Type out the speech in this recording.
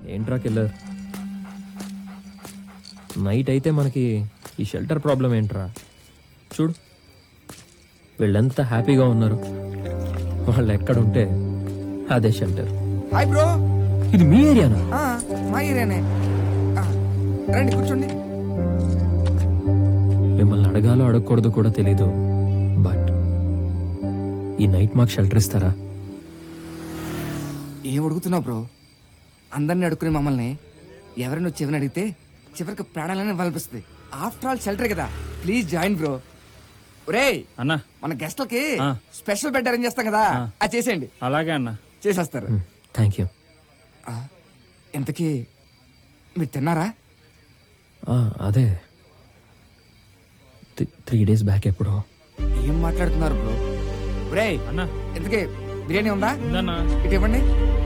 ఏంట్రా killer night అయితే మనకి ఈ షెల్టర్ ప్రాబ్లం ఏంట్రా చూడు వీళ్ళెంత హ్యాపీగా ఉన్నారు వాళ్ళు ఎక్కడుంటే అదే షెల్టర్ హాయ్ బ్రో ఇది మీ ఏరియానా ఆ, మా ఏరియానే ఆ, రండి కూర్చోండి మిమ్మల్ని అడగాలో అడగకూడదు కూడా తెలీదు బట్ ఈ నైట్ మాకు షెల్టర్ ఇస్తారా ఏం అడుగుతున్నావు బ్రో అందరిని అడుక్కునే మమ్మల్ని ఎవరైనా వచ్చి ఎవరిని అడిగితే చివరికి ప్రాణాలని ఇవ్వాలనిపిస్తుంది ఆఫ్టర్ ఆల్ షెల్టర్ కదా ప్లీజ్ జాయిన్ బ్రో ఒరేయ్ అన్నా మన గెస్ట్లకి ఆ. స్పెషల్ బెడ్ అరేంజ్ చేస్తాం కదా అది చేసేయండి అలాగే అన్నా చేసేస్తారు థ్యాంక్ యూ ఆ, ఇంతకీ మీరు తిన్నారా అదే త్రీ డేస్ బ్యాక్ ఎప్పుడో ఏం మాట్లాడుతున్నారు బ్రో ఒరేయ్ అన్నా ఇంతకీ బిర్యానీ ఉందా ఉందన్నా ఇటు ఇవ్వండి